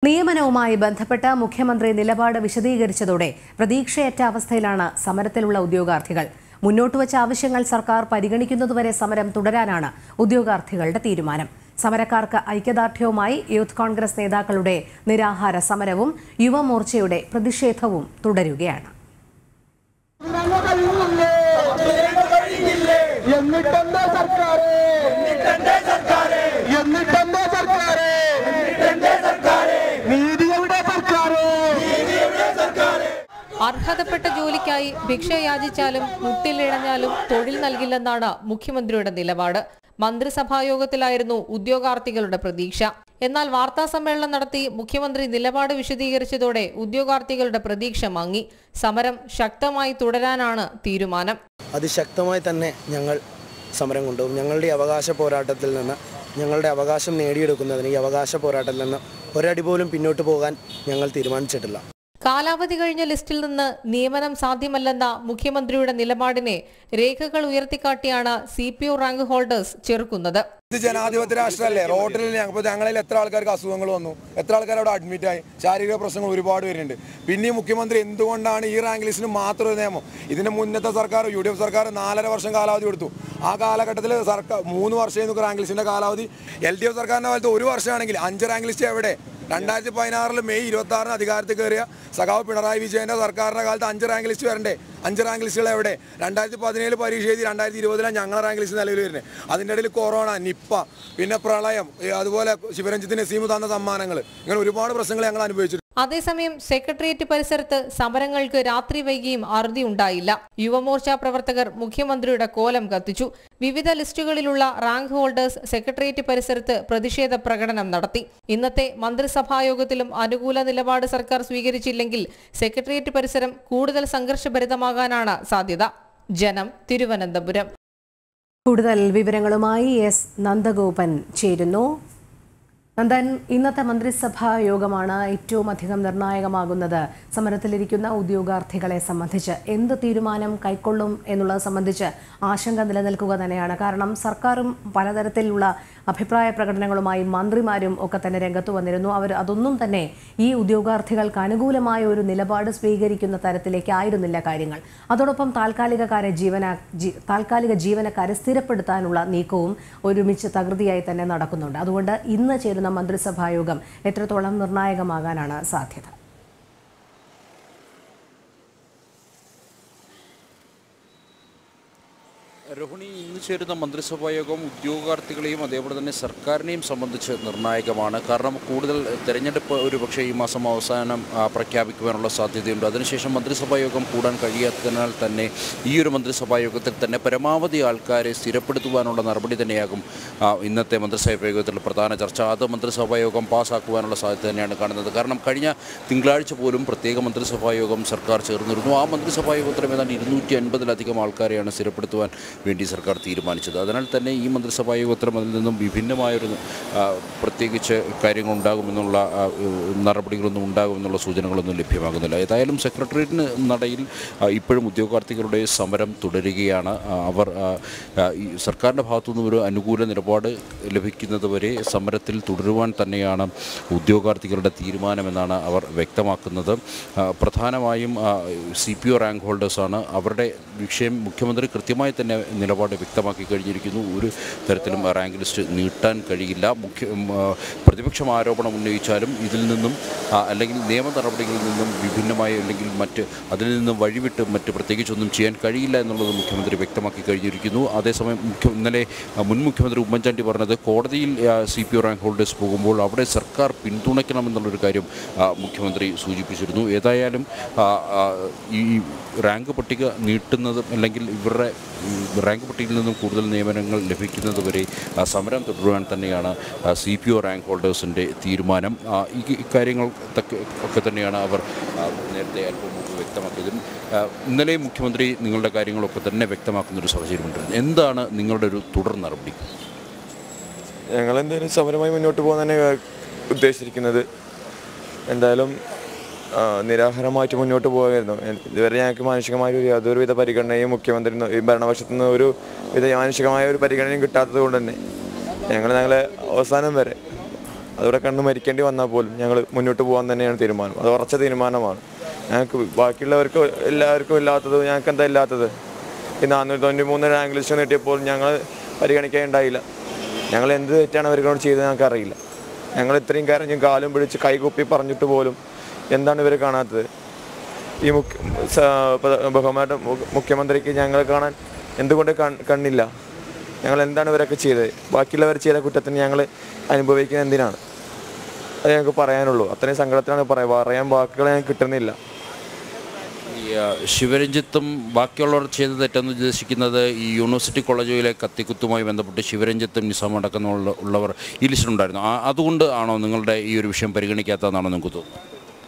നിയമനവുമായി ബന്ധപ്പെട്ട് മുഖ്യമന്ത്രി നിലപാട് വിശദീകരിച്ചതോടെ പ്രതീക്ഷയറ്റ അവസ്ഥയിലാണ് സമരത്തിലുള്ള ഉദ്യോഗാർത്ഥികൾ മുന്നോട്ടുവച്ച ആവശ്യങ്ങൾ സർക്കാർ പരിഗണിക്കുന്നതുവരെ സമരം തുടരാനാണ് ഉദ്യോഗാർത്ഥികളുടെ തീരുമാനം സമരക്കാർക്ക് ഐക്യദാർഢ്യവുമായി യൂത്ത് കോൺഗ്രസ് നേതാക്കളുടെ നിരാഹാര സമരവും യുവമോർച്ചയുടെ പ്രതിഷേധവും തുടരുകയാണ് എന്നിട്ടെന്താ സർക്കാര് എന്നിട്ടെന്താ സർക്കാര് നീതിയുടെ സർക്കാര് അർഹതപ്പെട്ട ജോലിക്കായി ഭിക്ഷ യാചിച്ചാലും മുട്ടിലിഴഞ്ഞാലും തൊഴിൽ നൽകില്ലെന്നാണ് മുഖ്യമന്ത്രിയുടെ നിലപാട് മന്ത്രിസഭായോഗത്തിലായിരുന്നു ഉദ്യോഗാർത്ഥികളുടെ പ്രതീക്ഷ എന്നാൽ വാർത്താ സമ്മേളനം നടത്തി മുഖ്യമന്ത്രി നിലപാട് വിശദീകരിച്ചതോടെ ഉദ്യോഗാർത്ഥികളുടെ പ്രതീക്ഷ മങ്ങി സമരം ശക്തമായി തുടരാനാണ് തീരുമാനം അതിശക്തമായി തന്നെ ഞങ്ങൾ സമരം കൊണ്ടുപോകും ഞങ്ങളുടെ ഈ അവകാശ പോരാട്ടത്തിൽ നിന്ന് ഞങ്ങളുടെ അവകാശം നേടിയെടുക്കുന്നതിന് ഈ അവകാശ പോരാട്ടത്തിൽ നിന്ന് ഒരടി പോലും പിന്നോട്ട് പോകാൻ ഞങ്ങൾ തീരുമാനിച്ചിട്ടില്ല കാലാവധി കഴിഞ്ഞ ലിസ്റ്റിൽ നിന്ന് നിയമനം സാധ്യമല്ലെന്ന മുഖ്യമന്ത്രിയുടെ നിലപാടിനെ രേഖകൾ ഉയർത്തിക്കാട്ടിയാണ് C P O rank holders ചെറുക്കുന്നത് ഇത് ജനാധിപത്യ രാഷ്ട്രമല്ലേ റോട്ടിൽ ഞങ്ങൾ ഞങ്ങളിൽ എത്ര ആൾക്കാർക്ക് അസുഖങ്ങൾ വന്നു എത്ര ആൾക്കാർ അവിടെ അഡ്മിറ്റ് ആയി ശാരീരിക പ്രശ്നങ്ങൾ ഒരുപാട് വരുന്നുണ്ട് പിന്നെ ഈ മുഖ്യമന്ത്രി എന്തുകൊണ്ടാണ് ഈ റാങ്ക് ലിസ്റ്റിന് മാത്രം ഒരു നിയമം ഇതിന് മുന്നത്തെ സർക്കാർ യു ഡി എഫ് സർക്കാർ നാലര വർഷം കാലാവധി കൊടുത്തു ആ കാലഘട്ടത്തിൽ സർക്കാർ മൂന്ന് വർഷം റാങ്ക് ലിസ്റ്റിന്റെ കാലാവധി എൽ ഡി എഫ് സർക്കാരിന്റെ കാലത്ത് ഒരു വർഷമാണെങ്കിൽ അഞ്ച് റാങ്ക് ലിസ്റ്റ് എവിടെ രണ്ടായിരത്തി പതിനാറിൽ മെയ് ഇരുപത്തി ആറിന് അധികാരത്തിൽ കയറിയ സഖാവ് പിണറായി വിജയന്റെ സർക്കാരിന്റെ കാലത്ത് അഞ്ച് റാങ്ക് ലിസ്റ്റ് വരണ്ടേ അഞ്ച് റാങ്ക് ലിസ്റ്റുകൾ എവിടെ രണ്ടായിരത്തി പതിനേഴ് പരീക്ഷ എഴുതി രണ്ടായിരത്തി ഇരുപതിലാണ് ഞങ്ങൾ റാങ്ക് ലിസ്റ്റ് നിലവിൽ വരുന്നത് അതിൻ്റെ ഇടയിൽ കൊറോണ നിപ്പ പിന്നെ പ്രളയം ഈ അതുപോലെ ശിവരഞ്ജിത്ത് നസീമ് തന്ന സമ്മാനങ്ങൾ ഇങ്ങനെ ഒരുപാട് പ്രശ്നങ്ങൾ ഞങ്ങൾ അനുഭവിച്ചു അതേസമയം സെക്രട്ടേറിയറ്റ് പരിസരത്ത് സമരങ്ങൾക്ക് രാത്രി വൈകിയും അറുതി ഉണ്ടായില്ല യുവമോർച്ച പ്രവർത്തകർ മുഖ്യമന്ത്രിയുടെ കോലം കത്തിച്ചു വിവിധ ലിസ്റ്റുകളിലുള്ള റാങ്ക് ഹോൾഡേഴ്സ് സെക്രട്ടേറിയറ്റ് പരിസരത്ത് പ്രതിഷേധ പ്രകടനം നടത്തി ഇന്നത്തെ മന്ത്രിസഭായോഗത്തിലും അനുകൂല നിലപാട് സർക്കാർ സ്വീകരിച്ചില്ലെങ്കിൽ സെക്രട്ടേറിയറ്റ് പരിസരം കൂടുതൽ സംഘർഷഭരിതമാകാനാണ് സാധ്യത ജനം തിരുവനന്തപുരം കൂടുതൽ വിവരങ്ങളുമായി എസ് നന്ദഗോപൻ ചേരുന്നു നന്ദൻ ഇന്നത്തെ മന്ത്രിസഭാ യോഗമാണ് ഏറ്റവും അധികം നിർണായകമാകുന്നത് സമരത്തിലിരിക്കുന്ന ഉദ്യോഗാർത്ഥികളെ സംബന്ധിച്ച് എന്ത് തീരുമാനം കൈക്കൊള്ളും എന്നുള്ളത് സംബന്ധിച്ച് ആശങ്ക നിലനിൽക്കുക തന്നെയാണ് കാരണം സർക്കാരും പലതരത്തിലുള്ള അഭിപ്രായ പ്രകടനങ്ങളുമായി മന്ത്രിമാരും ഒക്കെ തന്നെ രംഗത്ത് വന്നിരുന്നു അവർ അതൊന്നും തന്നെ ഈ ഉദ്യോഗാർത്ഥികൾക്ക് അനുകൂലമായ ഒരു നിലപാട് സ്വീകരിക്കുന്ന തരത്തിലേക്കായിരുന്നില്ല കാര്യങ്ങൾ അതോടൊപ്പം താൽക്കാലികക്കാരെ ജീവന ജീ- താൽക്കാലിക ജീവനക്കാരെ സ്ഥിരപ്പെടുത്താനുള്ള നീക്കവും ഒരുമിച്ച് തകൃതിയായി തന്നെ നടക്കുന്നുണ്ട് അതുകൊണ്ട് ഇന്ന് ചേരുന്ന മന്ത്രിസഭാ യോഗം എത്രത്തോളം നിർണായകമാകാനാണ് സാധ്യത രോഹിണി ഇന്ന് ചേരുന്ന മന്ത്രിസഭാ യോഗം ഉദ്യോഗാർത്ഥികളെയും അതേപോലെ തന്നെ സർക്കാരിനെയും സംബന്ധിച്ച് നിർണായകമാണ് കാരണം കൂടുതൽ തെരഞ്ഞെടുപ്പ് ഒരു പക്ഷേ ഈ മാസം അവസാനം ആ, പ്രഖ്യാപിക്കുവാനുള്ള സാധ്യതയുണ്ട് അതിനുശേഷം മന്ത്രിസഭാ യോഗം കൂടാൻ കഴിയാത്തതിനാൽ തന്നെ ഈ ഒരു മന്ത്രിസഭാ യോഗത്തിൽ തന്നെ പരമാവധി ആൾക്കാരെ സ്ഥിരപ്പെടുത്തുവാനുള്ള നടപടി തന്നെയാകും ആ, ഇന്നത്തെ മന്ത്രിസഭാ യോഗത്തിൽ പ്രധാന ചർച്ച അത് മന്ത്രിസഭാ യോഗം പാസ്സാക്കുവാനുള്ള സാധ്യത തന്നെയാണ് കാണുന്നത് കാരണം കഴിഞ്ഞ തിങ്കളാഴ്ച പോലും പ്രത്യേക മന്ത്രിസഭാ യോഗം സർക്കാർ ചേർന്നിരുന്നു ആ മന്ത്രിസഭാ യോഗത്തിലും ഏതാണ്ട് ഇരുന്നൂറ്റി അൻപതിലധികം ആൾക്കാരെയാണ് സ്ഥിരപ്പെടുത്തുവാൻ വേണ്ടി സർക്കാർ തീരുമാനിച്ചത് അതിനാൽ തന്നെ ഈ മന്ത്രിസഭാ യോഗത്തിലും അതിൽ നിന്നും വിഭിന്നമായൊരു ആ, പ്രത്യേകിച്ച് കാര്യങ്ങൾ ഉണ്ടാകുമെന്നുള്ള ആ, നടപടികളൊന്നും ഉണ്ടാകുമെന്നുള്ള സൂചനകളൊന്നും ലഭ്യമാകുന്നില്ല ഏതായാലും സെക്രട്ടേറിയറ്റിന് നടയിൽ ആ, ഇപ്പോഴും ഉദ്യോഗാർത്ഥികളുടെ സമരം തുടരുകയാണ് ആ, അവർ ആ, ആ, ഈ സർക്കാരിൻ്റെ ഭാഗത്തു നിന്നും ഒരു അനുകൂല നിലപാട് ലഭിക്കുന്നതുവരെ സമരത്തിൽ തുടരുവാൻ തന്നെയാണ് ഉദ്യോഗാർത്ഥികളുടെ തീരുമാനമെന്നാണ് അവർ വ്യക്തമാക്കുന്നത് ആ, പ്രധാനമായും സി പി ഒ റാങ്ക് ഹോൾഡേഴ്സാണ് അവരുടെ വിഷയം മുഖ്യമന്ത്രി കൃത്യമായി തന്നെ നിലപാട് വ്യക്തമാക്കി കഴിഞ്ഞിരിക്കുന്നു ഒരു തരത്തിലും റാങ്ക് ലിസ്റ്റ് നീട്ടാൻ കഴിയില്ല മുഖ്യ ഉം, ആ, പ്രതിപക്ഷം ആരോപണം ഉന്നയിച്ചാലും ഇതിൽ നിന്നും ആ, അല്ലെങ്കിൽ നിയമ നടപടികളിൽ നിന്നും വിഭിന്നമായി അല്ലെങ്കിൽ മറ്റ് അതിൽ നിന്നും വഴിവിട്ട് മറ്റ് പ്രത്യേകിച്ചൊന്നും ചെയ്യാൻ കഴിയില്ല എന്നുള്ളത് മുഖ്യമന്ത്രി വ്യക്തമാക്കി കഴിഞ്ഞിരിക്കുന്നു അതേസമയം മുഖ്യ ഇന്നലെ ആ, മുൻ മുഖ്യമന്ത്രി ഉമ്മൻചാണ്ടി പറഞ്ഞത് കോടതിയിൽ C P O rank holders പോകുമ്പോൾ അവിടെ സർക്കാർ പിന്തുണയ്ക്കണമെന്നുള്ളൊരു കാര്യം ആ, മുഖ്യമന്ത്രി സൂചിപ്പിച്ചിരുന്നു ഏതായാലും ആ, ആ, ഈ റാങ്ക് പട്ടിക നീട്ടുന്നതും അല്ലെങ്കിൽ ഇവരുടെ ഉം, റാങ്ക് പട്ടികയിൽ നിന്നും കൂടുതൽ നിയമനങ്ങൾ ലഭിക്കുന്നതുവരെ ആ, സമരം തുടരുവാൻ തന്നെയാണ് സി പി ഒ റാങ്ക് ഹോൾഡേഴ്സിൻ്റെ തീരുമാനം ആ, ഈ ഇക്കാര്യങ്ങൾ തക്ക- ഒക്കെ തന്നെയാണ് അവർ ആ, നേരത്തെ അല്പം മുമ്പ് വ്യക്തമാക്കിയതും ആ, ഇന്നലെ മുഖ്യമന്ത്രി നിങ്ങളുടെ കാര്യങ്ങളൊക്കെ തന്നെ വ്യക്തമാക്കുന്നൊരു സാഹചര്യമുണ്ട് എന്താണ് നിങ്ങളുടെ ഒരു തുടർ നടപടി ഞങ്ങൾ എന്തായാലും സമരമായി മുന്നോട്ട് പോകാൻ തന്നെ ഉദ്ദേശിച്ചിരിക്കുന്നത് എന്തായാലും ആ, നിരാഹാരമായിട്ട് മുന്നോട്ട് പോകാമായിരുന്നു എ- ഇതുവരെ ഞങ്ങൾക്ക് മാനസികമായ ഒരു യാതൊരുവിധ പരിഗണനയും മുഖ്യമന്ത്രി ഈ ഭരണപക്ഷത്തു നിന്ന് ഒരു വിധ മാനസികമായ ഒരു പരിഗണനയും കിട്ടാത്തത് കൊണ്ട് തന്നെ ഞങ്ങൾ ഞങ്ങളെ അവസാനം വരെ അതോടെ കണ്ട് മരിക്കേണ്ടി വന്നാൽ പോലും ഞങ്ങൾ മുന്നോട്ട് പോകാൻ തന്നെയാണ് തീരുമാനം അത് ഉറച്ച തീരുമാനമാണ് ഞങ്ങൾക്ക് ബാക്കിയുള്ളവർക്ക് എല്ലാവർക്കും ഇല്ലാത്തത് ഞങ്ങൾക്ക് എന്താ ഇല്ലാത്തത് ഈ നാനൂറ്റി തൊണ്ണൂറ്റി മൂന്ന് റാങ്ക് ലിസ്റ്റ് കിട്ടിയപ്പോൾ ഞങ്ങൾ പരിഗണിക്കാനുണ്ടായില്ല ഞങ്ങൾ എന്ത് തെറ്റാണ് അവർക്കോട് ചെയ്തത് ഞങ്ങൾക്ക് അറിയില്ല ഞങ്ങൾ ഇത്രയും കരഞ്ഞും കാലും പിടിച്ച് കൈകുപ്പി പറഞ്ഞിട്ട് പോലും എന്താണ് ഇവർ കാണാത്തത് ഈ മുഖ്യ സ- പ്ര- ബഹുമാന മു- മുഖ്യമന്ത്രിക്ക് ഞങ്ങളെ കാണാൻ എന്തുകൊണ്ട് കൺ- കണ്ണില്ല ഞങ്ങൾ എന്താണ് ഇവരൊക്കെ ചെയ്തത് ബാക്കിയുള്ളവർ ചെയ്ത കുറ്റത്തിന് ഞങ്ങൾ അനുഭവിക്കുന്നത് എന്തിനാണ് അത് ഞങ്ങൾക്ക് പറയാനുള്ളൂ അത്രയും സങ്കടത്തിലാണ് പറയാം പറയാൻ വാക്കുകൾ ഞങ്ങൾക്ക് കിട്ടുന്നില്ല ഈ ആ, ശിവരഞ്ജിത്തും ബാക്കിയുള്ളവർ ചെയ്ത തെറ്റെന്ന് ഉദ്ദേശിക്കുന്നത് ഈ യൂണിവേഴ്സിറ്റി കോളേജിലെ കത്തിക്കുത്തുമായി ബന്ധപ്പെട്ട് ശിവരഞ്ജിത്തും നിസാം അടക്കമുള്ള ഉള്ളവർ ഈ ലിസ്റ്റിലുണ്ടായിരുന്നു ആ- അതുകൊണ്ട് ആണോ നിങ്ങളുടെ ഈ ഒരു വിഷയം പരിഗണിക്കാത്തതെന്നാണോ നിങ്ങൾക്ക് തോന്നുന്നത്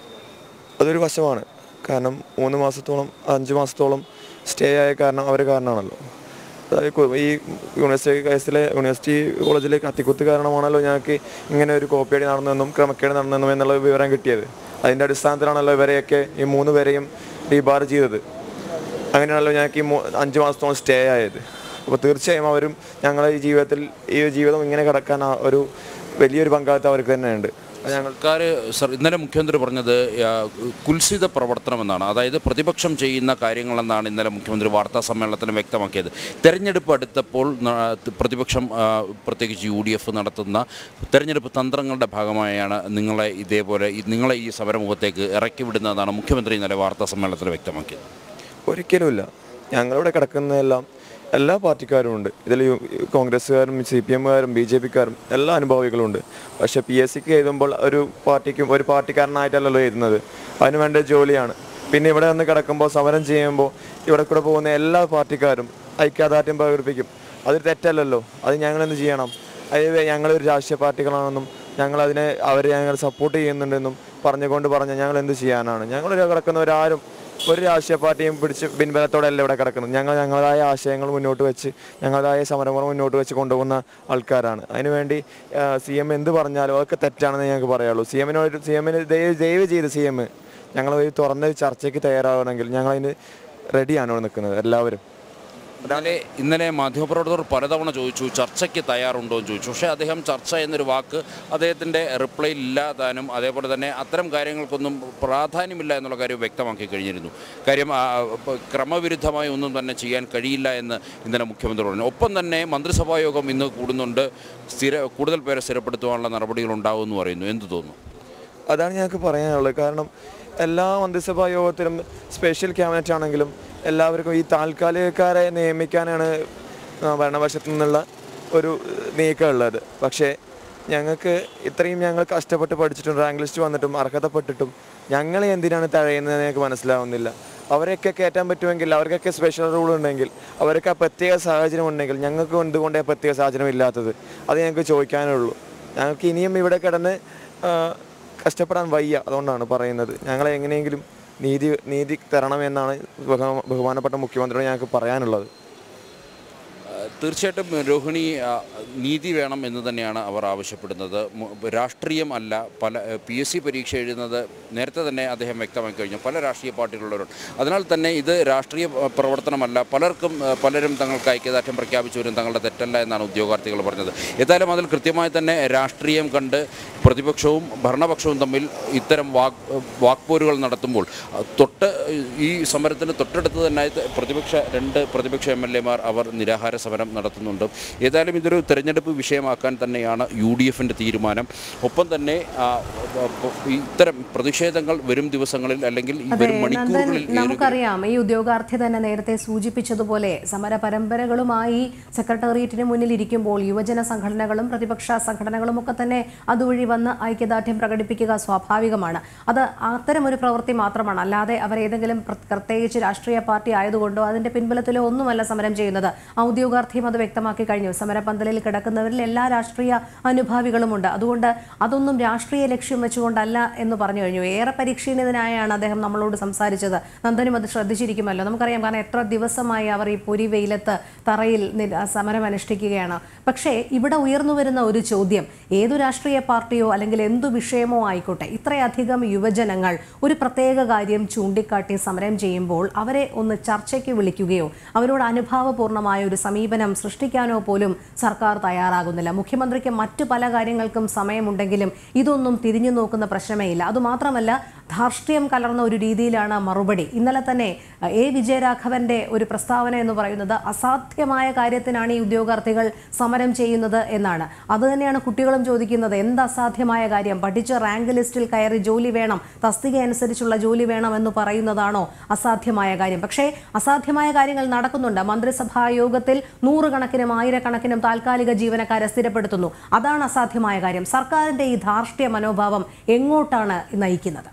അതൊരു വശമാണ് കാരണം മൂന്ന് മാസത്തോളം അഞ്ച് മാസത്തോളം സ്റ്റേ ആയ കാരണം അവർ കാരണമാണല്ലോ അതായത് കു- ഈ യൂണിവേഴ്സിറ്റി കേസിലെ യൂണിവേഴ്സിറ്റി കോളേജിലെ കത്തിക്കുത്ത് കാരണമാണല്ലോ ഞങ്ങൾക്ക് ഇങ്ങനെ ഒരു കോപ്പിയടി നടന്നെന്നും ക്രമക്കേട് നടന്നെന്നും എന്നുള്ള വിവരം കിട്ടിയത് അതിൻ്റെ അടിസ്ഥാനത്തിലാണല്ലോ ഇവരെയൊക്കെ ഈ മൂന്ന് പേരെയും ഡീബാർ ചെയ്തത് അങ്ങനെയാണല്ലോ ഞങ്ങൾക്ക് ഈ മൂ- അഞ്ച് മാസത്തോളം സ്റ്റേ ആയത് അപ്പോൾ തീർച്ചയായും അവരും ഞങ്ങളെ ഈ ജീവിതത്തിൽ ഈ ജീവിതം ഇങ്ങനെ കിടക്കാൻ ആ ഒരു വലിയൊരു പങ്കാളിത്തം അവർക്ക് തന്നെയുണ്ട് അത് ഞങ്ങൾ സർക്കാർ സർ ഇന്നലെ മുഖ്യമന്ത്രി പറഞ്ഞത് ആ, കുൽസിത പ്രവർത്തനം എന്നാണ് അതായത് പ്രതിപക്ഷം ചെയ്യുന്ന കാര്യങ്ങളെന്നാണ് ഇന്നലെ മുഖ്യമന്ത്രി വാർത്താ സമ്മേളനത്തിൽ വ്യക്തമാക്കിയത് തെരഞ്ഞെടുപ്പ് അടുത്തപ്പോൾ ന- പ്രതിപക്ഷം ആ, പ്രത്യേകിച്ച് യു ഡി എഫ് നടത്തുന്ന തെരഞ്ഞെടുപ്പ് തന്ത്രങ്ങളുടെ ഭാഗമായാണ് നിങ്ങളെ ഇതേപോലെ ഈ- നിങ്ങളെ ഈ സമരമുഖത്തേക്ക് ഇറക്കി വിടുന്നതെന്നാണ് മുഖ്യമന്ത്രി ഇന്നലെ വാർത്താ സമ്മേളനത്തിൽ വ്യക്തമാക്കിയത് ഒരിക്കലുമില്ല ഞങ്ങളിവിടെ കിടക്കുന്നതെല്ലാം എല്ലാ പാർട്ടിക്കാരും ഉണ്ട് ഇതിൽ യു- കോൺഗ്രസ്സുകാരും സി പി എമ്മുകാരും ബി ജെ പിക്കാരും എല്ലാ അനുഭാവികളും ഉണ്ട് പക്ഷേ പി എസ് സിക്ക് എഴുതുമ്പോൾ ഒരു പാർട്ടിക്കും ഒരു പാർട്ടിക്കാരനായിട്ടല്ലല്ലോ എഴുതുന്നത് അതിന് വേണ്ട ജോലിയാണ് പിന്നെ ഇവിടെ വന്ന് കിടക്കുമ്പോൾ സമരം ചെയ്യുമ്പോൾ ഇവിടെ കൂടെ പോകുന്ന എല്ലാ പാർട്ടിക്കാരും ഐക്യദാർഢ്യം പ്രകടിപ്പിക്കും അതൊരു തെറ്റല്ലല്ലോ അത് ഞങ്ങൾ എന്ത് ചെയ്യണം അത് ഞങ്ങളൊരു രാഷ്ട്രീയ പാർട്ടികളാണെന്നും ഞങ്ങൾ അതിനെ അവരെ ഞങ്ങൾ സപ്പോർട്ട് ചെയ്യുന്നുണ്ടെന്നും പറഞ്ഞുകൊണ്ട് പറഞ്ഞാൽ ഞങ്ങൾ എന്ത് ചെയ്യാനാണ് ഞങ്ങൾ കിടക്കുന്നവരാരും ഒരു രാഷ്ട്രീയ പാർട്ടിയും പിടിച്ച് പിൻബലത്തോടെയല്ല ഇവിടെ കിടക്കുന്നത് ഞങ്ങൾ ഞങ്ങളതായ ആശയങ്ങൾ മുന്നോട്ട് വെച്ച് ഞങ്ങളതായ സമരമുറ മുന്നോട്ട് വെച്ച് കൊണ്ടുപോകുന്ന ആൾക്കാരാണ് അതിനുവേണ്ടി സി എം എന്ത് പറഞ്ഞാലും അതൊക്കെ തെറ്റാണെന്ന് ഞങ്ങൾക്ക് പറയാനുള്ളൂ സി എമ്മിനോട് സി എമ്മിന് ദയവ് ദയവ് ചെയ്ത് സി എം ഞങ്ങൾ ഒരു തുറന്ന ചർച്ചയ്ക്ക് തയ്യാറാവണമെങ്കിൽ ഞങ്ങളതിന് റെഡിയാണ് നിൽക്കുന്നത് എല്ലാവരും ഇന്നലെ ഇന്നലെ മാധ്യമപ്രവർത്തകർ പലതവണ ചോദിച്ചു ചർച്ചയ്ക്ക് തയ്യാറുണ്ടോ എന്ന് ചോദിച്ചു പക്ഷേ അദ്ദേഹം ചർച്ച എന്നൊരു വാക്ക് അദ്ദേഹത്തിൻ്റെ റിപ്ലൈ ഇല്ലാതാനും അതേപോലെ തന്നെ അത്തരം കാര്യങ്ങൾക്കൊന്നും പ്രാധാന്യമില്ല എന്നുള്ള കാര്യം വ്യക്തമാക്കി കഴിഞ്ഞിരുന്നു കാര്യം ആ, ഇപ്പൊ ക്രമവിരുദ്ധമായി ഒന്നും തന്നെ ചെയ്യാൻ കഴിയില്ല എന്ന് ഇന്നലെ മുഖ്യമന്ത്രി പറഞ്ഞു ഒപ്പം തന്നെ മന്ത്രിസഭാ യോഗം ഇന്ന് കൂടുന്നുണ്ട് സ്ഥിര കൂടുതൽ പേരെ സ്ഥിരപ്പെടുത്തുവാനുള്ള നടപടികൾ ഉണ്ടാവുമെന്ന് പറയുന്നു എന്ത് തോന്നുന്നു അതാണ് ഞങ്ങൾക്ക് പറയാനുള്ളത് കാരണം എല്ലാ മന്ത്രിസഭാ യോഗത്തിലും സ്പെഷ്യൽ ക്യാബിനറ്റ് ആണെങ്കിലും എല്ലാവർക്കും ഈ താൽക്കാലികക്കാരെ നിയമിക്കാനാണ് ആ, ഭരണപക്ഷത്തു നിന്നുള്ള ഒരു നീക്കമുള്ളത് പക്ഷേ ഞങ്ങൾക്ക് ഇത്രയും ഞങ്ങൾ കഷ്ടപ്പെട്ട് പഠിച്ചിട്ടും റാങ്ക് ലിസ്റ്റ് വന്നിട്ടും അർഹതപ്പെട്ടിട്ടും ഞങ്ങളെ എന്തിനാണ് തഴയുന്നത് ഞങ്ങൾക്ക് മനസ്സിലാവുന്നില്ല അവരെയൊക്കെ കയറ്റാൻ പറ്റുമെങ്കിൽ അവർക്കൊക്കെ സ്പെഷ്യൽ റൂൾ ഉണ്ടെങ്കിൽ അവർക്ക് ആ പ്രത്യേക സാഹചര്യം ഉണ്ടെങ്കിൽ ഞങ്ങൾക്ക് എന്തുകൊണ്ട് ആ പ്രത്യേക സാഹചര്യം ഇല്ലാത്തത് അത് ഞങ്ങൾക്ക് ചോദിക്കാനുള്ളൂ ഞങ്ങൾക്ക് ഇനിയും ഇവിടെ കിടന്ന് ആ, കഷ്ടപ്പെടാൻ വയ്യ അതുകൊണ്ടാണ് പറയുന്നത് ഞങ്ങളെ എങ്ങനെയെങ്കിലും നീതി നീതി തരണമെന്നാണ് ബഹു- ബഹുമാനപ്പെട്ട മുഖ്യമന്ത്രിയോട് ഞങ്ങൾക്ക് പറയാനുള്ളത് തീർച്ചയായിട്ടും രോഹിണി ആ, നീതി വേണം എന്ന് തന്നെയാണ് അവർ ആവശ്യപ്പെടുന്നത് മു- രാഷ്ട്രീയം അല്ല പല പി എസ് സി പരീക്ഷ എഴുതുന്നത് നേരത്തെ തന്നെ അദ്ദേഹം വ്യക്തമാക്കി കഴിഞ്ഞു പല രാഷ്ട്രീയ പാർട്ടികളുള്ളവരുണ്ട് അതിനാൽ തന്നെ ഇത് രാഷ്ട്രീയ ആ, പ്രവർത്തനമല്ല പലർക്കും ആ, പലരും തങ്ങൾക്ക് ഐക്യദാർഢ്യം പ്രഖ്യാപിച്ചവരും തങ്ങളുടെ തെറ്റല്ല എന്നാണ് ഉദ്യോഗാർത്ഥികൾ പറഞ്ഞത് ഏതായാലും അതിൽ കൃത്യമായി തന്നെ രാഷ്ട്രീയം കണ്ട് പ്രതിപക്ഷവും ഭരണപക്ഷവും തമ്മിൽ ഇത്തരം വാക് വാക്പോരുകൾ നടത്തുമ്പോൾ ആ, തൊട്ട് ഈ സമരത്തിന് തൊട്ടടുത്ത് തന്നെ പ്രതിപക്ഷ രണ്ട് പ്രതിപക്ഷ എം എൽ എമാർ അവർ നിരാഹാര സമരം നടത്തുന്നുണ്ട് ഏതായാലും ഇതൊരു തെരഞ്ഞെടുപ്പ് വിഷയമാക്കാൻ തന്നെയാണ് യു ഡി എഫിൻ്റെ തീരുമാനം ഒപ്പം തന്നെ ആ, ഈ ഇത്തരം പ്രതിഷേധങ്ങൾ വരും ദിവസങ്ങളിൽ അല്ലെങ്കിൽ ഈ അതെ വരും നന്ദൻ മണിക്കൂറുകളിൽ ഏറി നമുക്കറിയാം ഈ ഉദ്യോഗാർത്ഥി തന്നെ നേരത്തെ സൂചിപ്പിച്ചതുപോലെ സമര പരമ്പരകളുമായി സെക്രട്ടേറിയറ്റിന് മുന്നിൽ ഇരിക്കുമ്പോൾ യുവജന സംഘടനകളും പ്രതിപക്ഷ സംഘടനകളും ഒക്കെ തന്നെ അതുവഴി വന്ന് ഐക്യദാർഢ്യം പ്രകടിപ്പിക്കുക സ്വാഭാവികമാണ് അത് അത്തരം ഒരു പ്രവൃത്തി മാത്രമാണ് അല്ലാതെ അവർ ഏതെങ്കിലും പ്ര- പ്രത്യേകിച്ച് രാഷ്ട്രീയ പാർട്ടി ആയതുകൊണ്ടോ അതിന്റെ പിൻബലത്തിലോ ഒന്നുമല്ല സമരം ചെയ്യുന്നത് ആ ഉദ്യോഗാർത്ഥിയും അത് വ്യക്തമാക്കി കഴിഞ്ഞു സമരപന്തലിൽ കിടക്കുന്നവരിൽ എല്ലാ രാഷ്ട്രീയ അനുഭാവികളുമുണ്ട് അതുകൊണ്ട് അതൊന്നും രാഷ്ട്രീയ ലക്ഷ്യം വെച്ചുകൊണ്ടല്ല എന്ന് പറഞ്ഞു കഴിഞ്ഞു ഏറെ പരീക്ഷീണിതനായാണ് അദ്ദേഹം നമ്മളോട് സംസാരിച്ചത് നന്ദനും അത് ശ്രദ്ധിച്ചിരിക്കുമല്ലോ നമുക്കറിയാം കാരണം എത്ര ദിവസമായി അവർ ഈ പൊരി വെയിലത്ത് തറയിൽ നി- സമരം അനുഷ്ഠിക്കുകയാണ് പക്ഷേ ഇവിടെ ഉയർന്നു വരുന്ന ഒരു ചോദ്യം ഏതു രാഷ്ട്രീയ പാർട്ടിയോ പദ്ധതിയോ അല്ലെങ്കിൽ എന്തു വിഷയമോ ആയിക്കോട്ടെ ഇത്രയധികം യുവജനങ്ങൾ ഒരു പ്രത്യേക കാര്യം ചൂണ്ടിക്കാട്ടി സമരം ചെയ്യുമ്പോൾ അവരെ ഒന്ന് ചർച്ചയ്ക്ക് വിളിക്കുകയോ അവരോട് അനുഭാവപൂർണമായ ഒരു സമീപനം സൃഷ്ടിക്കാനോ പോലും സർക്കാർ തയ്യാറാകുന്നില്ല മുഖ്യമന്ത്രിക്ക് മറ്റു പല കാര്യങ്ങൾക്കും സമയമുണ്ടെങ്കിലും ഇതൊന്നും തിരിഞ്ഞു നോക്കുന്ന പ്രശ്നമേ ഇല്ല അതുമാത്രമല്ല ധാർഷ്ട്യം കലർന്ന ഒരു രീതിയിലാണ് മറുപടി ഇന്നലെ തന്നെ അഹ്, എ വിജയരാഘവന്റെ ഒരു പ്രസ്താവന എന്ന് പറയുന്നത് അസാധ്യമായ കാര്യത്തിനാണ് ഈ ഉദ്യോഗാർത്ഥികൾ സമരം ചെയ്യുന്നത് എന്നാണ് അതുതന്നെയാണ് കുട്ടികളും ചോദിക്കുന്നത് എന്ത് അസാധ്യമായ കാര്യം പഠിച്ച് റാങ്ക് ലിസ്റ്റിൽ കയറി ജോലി വേണം തസ്തിക അനുസരിച്ചുള്ള ജോലി വേണം എന്ന് പറയുന്നതാണോ അസാധ്യമായ കാര്യം പക്ഷേ അസാധ്യമായ കാര്യങ്ങൾ നടക്കുന്നുണ്ട് മന്ത്രിസഭാ യോഗത്തിൽ നൂറുകണക്കിനും ആയിരക്കണക്കിനും താൽക്കാലിക ജീവനക്കാരെ സ്ഥിരപ്പെടുത്തുന്നു അതാണ് അസാധ്യമായ കാര്യം സർക്കാരിന്റെ ഈ ധാർഷ്ട്യ മനോഭാവം എങ്ങോട്ടാണ് നയിക്കുന്നത്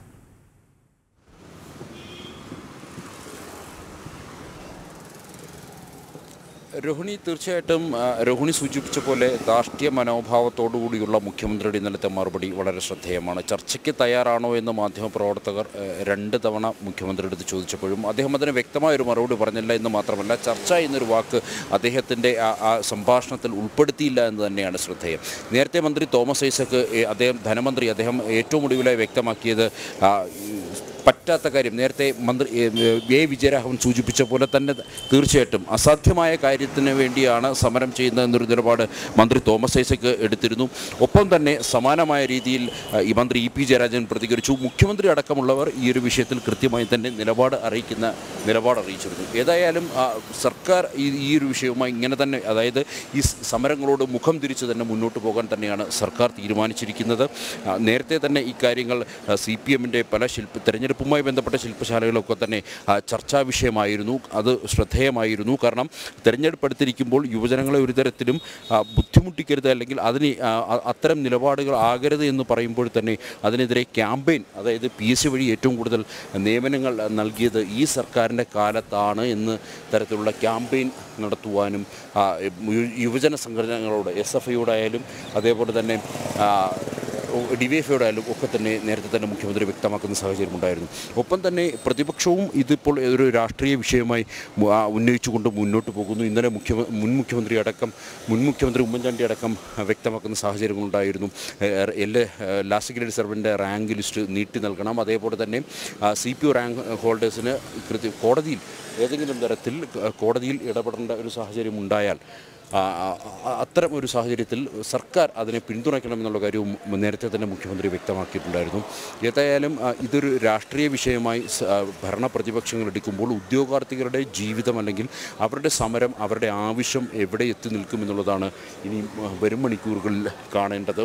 രോഹിണി തീർച്ചയായിട്ടും ആ, രോഹിണി സൂചിപ്പിച്ച പോലെ ധാർഷ്ട്യ മനോഭാവത്തോടുകൂടിയുള്ള മുഖ്യമന്ത്രിയുടെ ഇന്നലത്തെ മറുപടി വളരെ ശ്രദ്ധേയമാണ് ചർച്ചയ്ക്ക് തയ്യാറാണോ എന്ന് മാധ്യമപ്രവർത്തകർ ആ, രണ്ട് തവണ മുഖ്യമന്ത്രിയുടെ അടുത്ത് ചോദിച്ചപ്പോഴും അദ്ദേഹം അതിന് വ്യക്തമായ ഒരു മറുപടി പറഞ്ഞില്ല എന്ന് മാത്രമല്ല ചർച്ച എന്നൊരു വാക്ക് അദ്ദേഹത്തിൻ്റെ ആ ആ സംഭാഷണത്തിൽ ഉൾപ്പെടുത്തിയില്ല എന്ന് തന്നെയാണ് ശ്രദ്ധേയം നേരത്തെ മന്ത്രി തോമസ് ഐസക്ക് ഏ, അദ്ദേഹം ധനമന്ത്രി അദ്ദേഹം ഏറ്റവും ഒടുവിലായി വ്യക്തമാക്കിയത് ആ, പറ്റാത്ത കാര്യം നേരത്തെ മന്ത്രി ഏ, എ വിജയരാഘവൻ സൂചിപ്പിച്ച പോലെ തന്നെ തീർച്ചയായിട്ടും അസാധ്യമായ കാര്യത്തിന് വേണ്ടിയാണ് സമരം ചെയ്യുന്നതെന്നൊരു നിലപാട് മന്ത്രി തോമസ് ഐസക്ക് എടുത്തിരുന്നു ഒപ്പം തന്നെ സമാനമായ രീതിയിൽ ആ, ഈ മന്ത്രി ഇ പി ജയരാജൻ പ്രതികരിച്ചു മുഖ്യമന്ത്രി അടക്കമുള്ളവർ ഈ ഒരു വിഷയത്തിൽ കൃത്യമായി തന്നെ നിലപാട് അറിയിക്കുന്ന നിലപാട് അറിയിച്ചിരുന്നു ഏതായാലും ആ, സർക്കാർ ഈ ഈ ഒരു വിഷയവുമായി ഇങ്ങനെ തന്നെ അതായത് ഈ സ് സമരങ്ങളോട് മുഖം തിരിച്ച് തന്നെ മുന്നോട്ട് പോകാൻ തന്നെയാണ് സർക്കാർ തീരുമാനിച്ചിരിക്കുന്നത് ആ, നേരത്തെ തന്നെ ഇക്കാര്യങ്ങൾ സി പി എമ്മിൻ്റെ പല ശില്പ തെരഞ്ഞെടുപ്പുമായി ബന്ധപ്പെട്ട ശില്പശാലകളൊക്കെ തന്നെ ആ, ചർച്ചാ വിഷയമായിരുന്നു അത് ശ്രദ്ധേയമായിരുന്നു കാരണം തെരഞ്ഞെടുപ്പ് അടുത്തിരിക്കുമ്പോൾ യുവജനങ്ങളെ ഒരു തരത്തിലും ആ, ബുദ്ധിമുട്ടിക്കരുത് അല്ലെങ്കിൽ അതിന് ആ, അ- അത്തരം നിലപാടുകൾ ആകരുത് എന്ന് പറയുമ്പോൾ തന്നെ അതിനെതിരെ ക്യാമ്പയിൻ അതായത് പി എസ് സി വഴി ഏറ്റവും കൂടുതൽ നിയമനങ്ങൾ നൽകിയത് ഈ സർക്കാരിൻ്റെ കാലത്താണ് എന്ന് തരത്തിലുള്ള ക്യാമ്പയിൻ നടത്തുവാനും ആ, യു- യുവജന സംഘടനകളോട് എസ് എഫ് ഐയോടായാലും അതേപോലെ തന്നെ ആ, ഡിവൈഎഫ്ഐയോടായാലും ഒക്കെ തന്നെ നേരത്തെ തന്നെ മുഖ്യമന്ത്രി വ്യക്തമാക്കുന്ന സാഹചര്യം ഉണ്ടായിരുന്നു ഒപ്പം തന്നെ പ്രതിപക്ഷവും ഇതിപ്പോൾ ഒരു രാഷ്ട്രീയ വിഷയമായി മു- ആ, ഉന്നയിച്ചുകൊണ്ട് മുന്നോട്ട് പോകുന്നു ഇന്നലെ മുഖ്യ മുൻ മുഖ്യമന്ത്രി അടക്കം മുൻ മുഖ്യമന്ത്രി ഉമ്മൻചാണ്ടി അടക്കം വ്യക്തമാക്കുന്ന സാഹചര്യങ്ങളുണ്ടായിരുന്നു ഏഹ്, എല്ലാ ലാസ്റ്റ് ഗ്രേഡ് സർവൻ്റെ റാങ്ക് ലിസ്റ്റ് നീട്ടി നൽകണം അതേപോലെ തന്നെ സി പി ഒ റാങ്ക് ഹോൾഡേഴ്സിന് കൃത്യ കോടതിയിൽ ഏതെങ്കിലും തരത്തിൽ ക- കോടതിയിൽ ഇടപെടേണ്ട ഒരു സാഹചര്യം ഉണ്ടായാൽ ആ, ആ, ആ, അത്തരം ഒരു സാഹചര്യത്തിൽ സർക്കാർ അതിനെ പിന്തുണയ്ക്കണമെന്നുള്ള കാര്യവും നേരത്തെ തന്നെ മുഖ്യമന്ത്രി വ്യക്തമാക്കിയിട്ടുണ്ടായിരുന്നു ഏതായാലും ആ, ഇതൊരു രാഷ്ട്രീയ വിഷയമായി സ- ആ, ഭരണ പ്രതിപക്ഷങ്ങൾ എടുക്കുമ്പോൾ ഉദ്യോഗാർത്ഥികളുടെ ജീവിതം അല്ലെങ്കിൽ അവരുടെ സമരം അവരുടെ ആവശ്യം എവിടെ എത്തി നിൽക്കുമെന്നുള്ളതാണ് ഇനി ആ, വരും മണിക്കൂറുകളിൽ കാണേണ്ടത്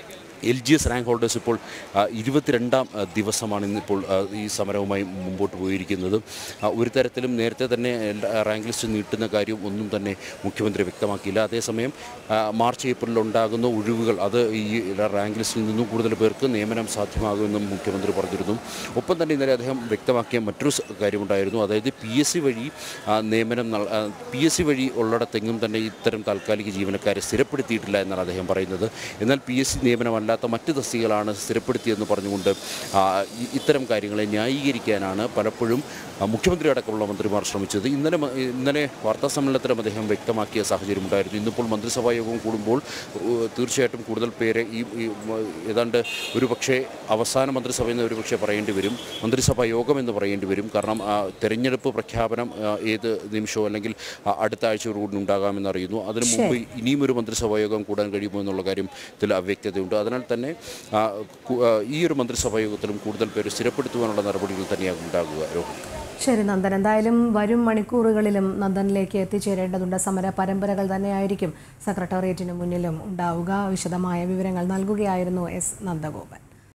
L G S rank holders ഇപ്പോൾ ആ, ഇരുപത്തിരണ്ടാം ആ, ദിവസമാണ് ഇന്നിപ്പോൾ ആ, ഈ സമരവുമായി മുമ്പോട്ട് പോയിരിക്കുന്നത് ആ, ഒരു തരത്തിലും നേരത്തെ തന്നെ എല്ലാ റാങ്ക് ലിസ്റ്റ് നീട്ടുന്ന കാര്യം ഒന്നും തന്നെ മുഖ്യമന്ത്രി വ്യക്തമാക്കിയില്ല അതേസമയം ആ, മാർച്ച് ഏപ്രിലിൽ ഉണ്ടാകുന്ന ഒഴിവുകൾ അത് ഈ റാങ്ക് ലിസ്റ്റിൽ നിന്നും കൂടുതൽ പേർക്ക് നിയമനം സാധ്യമാകുമെന്നും മുഖ്യമന്ത്രി പറഞ്ഞിരുന്നു ഒപ്പം തന്നെ ഇന്നലെ അദ്ദേഹം വ്യക്തമാക്കിയ മറ്റൊരു സ- കാര്യമുണ്ടായിരുന്നു അതായത് പി എസ് സി വഴി ആ, നിയമനം പി എസ് സി വഴി ഉള്ളിടത്തെങ്ങും തന്നെ ഇത്തരം താൽക്കാലിക ജീവനക്കാരെ സ്ഥിരപ്പെടുത്തിയിട്ടില്ല എന്നാണ് അദ്ദേഹം പറയുന്നത് എന്നാൽ പി എസ് സി നിയമനമല്ലാത്ത മറ്റ് തസ്തികകളാണ് സ്ഥിരപ്പെടുത്തിയെന്ന് പറഞ്ഞുകൊണ്ട് ആ, ഇ- ഇത്തരം കാര്യങ്ങളെ ന്യായീകരിക്കാനാണ് പലപ്പോഴും ആ, മുഖ്യമന്ത്രി അടക്കമുള്ള മന്ത്രിമാർ ശ്രമിച്ചത് ഇന്നലെ മ- ഇന്നലെ വാർത്താ സമ്മേളനത്തിലും അദ്ദേഹം വ്യക്തമാക്കിയ സാഹചര്യം ഉണ്ടായിരുന്നു ഇന്നിപ്പോൾ മന്ത്രിസഭാ യോഗം കൂടുമ്പോൾ ഉ- തീർച്ചയായിട്ടും കൂടുതൽ പേരെ ഈ ഈ മ- ഏതാണ്ട് ഒരു പക്ഷേ അവസാന മന്ത്രിസഭ എന്ന് ഒരു പക്ഷേ പറയേണ്ടി വരും മന്ത്രിസഭാ യോഗം എന്ന് പറയേണ്ടി വരും കാരണം ആ, തെരഞ്ഞെടുപ്പ് പ്രഖ്യാപനം ആ, ഏത് നിമിഷവും അല്ലെങ്കിൽ ആ, അടുത്ത ആഴ്ചയോടുകൂടി ഉണ്ടാകാമെന്ന് അറിയുന്നു അതിനു മുമ്പ് ഇനിയും ഒരു മന്ത്രിസഭാ യോഗം കൂടാൻ കഴിയുമോ എന്നുള്ള കാര്യത്തിൽ അവ്യക്തതയുണ്ട് അതിനാൽ തന്നെ ആ, കു- ആ, ഈ ഒരു മന്ത്രിസഭാ യോഗത്തിലും കൂടുതൽ പേര് സ്ഥിരപ്പെടുത്തുവാനുള്ള നടപടികൾ തന്നെയാകും ഉണ്ടാകുക രോഹിണി ശരി നന്ദൻ എന്തായാലും വരും മണിക്കൂറുകളിലും നന്ദനിലേക്ക് എത്തിച്ചേരേണ്ടതുണ്ട് സമര പരമ്പരകൾ തന്നെയായിരിക്കും സെക്രട്ടേറിയറ്റിന് മുന്നിലും ഉണ്ടാവുക വിശദമായ വിവരങ്ങൾ നൽകുകയായിരുന്നു എസ് നന്ദഗോപൻ